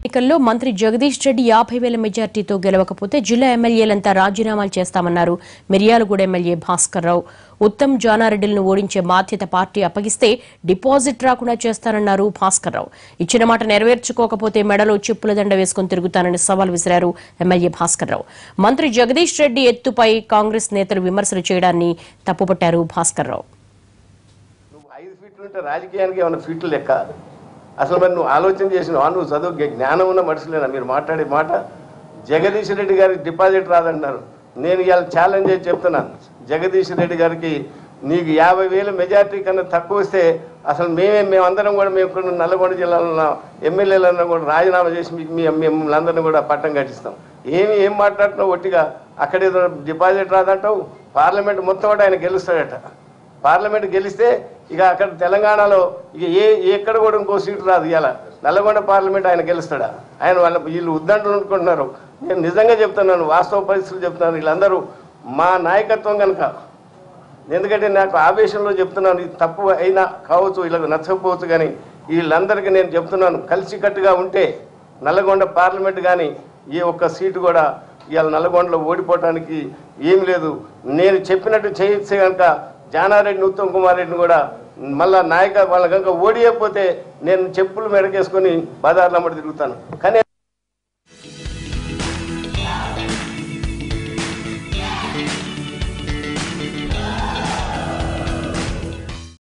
ఎన్నికల్లో మంత్రి జగదీష్ రెడ్డి యాభై వేల మెజార్టీతో గెలవకపోతే జిల్లా ఎమ్మెల్యేలంతా రాజీనామాలు చేస్తామన్నారు మిర్యాలగూడ ఎమ్మెల్యే భాస్కర్ రావు ఉత్తమ్ జానారెడ్డిలను ఓడించే బాధ్యత పార్టీ అప్పగిస్తే డిపాజిట్ రాకుండా చేస్తానన్నారు భాస్కర్ రావు ఇచ్చిన మాట నెరవేర్చుకోకపోతే మెడలో చెప్పుల దండ వేసుకుని తిరుగుతానని సవాల్ విసిరారు ఎమ్మెల్యే భాస్కర్ రావు మంత్రి జగదీష్ రెడ్డి ఎత్తుపై కాంగ్రెస్ నేతలు విమర్శలు చేయడాన్ని తప్పుపట్టారు భాస్కర్ రావు నువ్వు ఐదు ఫీట్లు ఉంటే రాజకీయానికి ఏమైనా ఫీట్లు లెక్క అసలు మరి నువ్వు ఆలోచన చేసినావా నువ్వు చదువు జ్ఞ- జ్ఞానం ఉన్న మనుషులేనా మీరు మాట్లాడే మాట జగదీష్ రెడ్డి గారికి డిపాజిట్ రాదంటున్నారు నేను ఇవాళ ఛాలెంజ్ చేసి చెప్తున్నాను జగదీష్ రెడ్డి గారికి నీకు యాభై వేల మెజార్టీ కన్నా తక్కువ వస్తే అసలు మేమే మేమందరం కూడా మేము ఇక్కడ నల్లగొండ జిల్లాలో ఉన్న ఎమ్మెల్యేలందరం కూడా రాజీనామా చేసి మీకు మీ మిమ్మల్ని అందరినీ కూడా పట్టం కట్టిస్తాం ఏమి ఏం మాట్లాడుతున్నావు ఒట్టిగా అక్కడేదో డిపాజిట్ రాదంటావు పార్లమెంట్ మొత్తం కూడా ఆయన గెలుస్తాడట పార్లమెంట్ గెలిస్తే ఇక అక్కడ తెలంగాణలో ఇక ఏ ఎక్కడ కూడా ఇంకో సీటు రాదు ఇవాళ నల్లగొండ పార్లమెంట్ ఆయన గెలుస్తాడా ఆయన వాళ్ళ వీళ్ళు ఉద్దండలు అనుకుంటున్నారు నేను నిజంగా చెప్తున్నాను వాస్తవ పరిస్థితులు చెప్తున్నాను వీళ్ళందరూ మా నాయకత్వం కనుక ఎందుకంటే నాకు ఆవేశంలో చెప్తున్నాను ఇది తప్పు అయినా కావచ్చు వీళ్ళకి నచ్చకపోవచ్చు కానీ వీళ్ళందరికీ నేను చెప్తున్నాను కలిసికట్టుగా ఉంటే నల్లగొండ పార్లమెంట్ కానీ ఏ ఒక్క సీటు కూడా ఇవాళ నల్లగొండలో ఓడిపోవటానికి ఏం లేదు నేను చెప్పినట్టు చేయొచ్చు కనుక జానారెడ్డిని ఉత్తమ్ కుమార్ రెడ్డిని కూడా మళ్ళా నాయక వాళ్ళ కనుక ఓడియకపోతే నేను చెప్పులు మెడకేసుకొని బజార్లో అమ్మడి తిరుగుతాను కానీ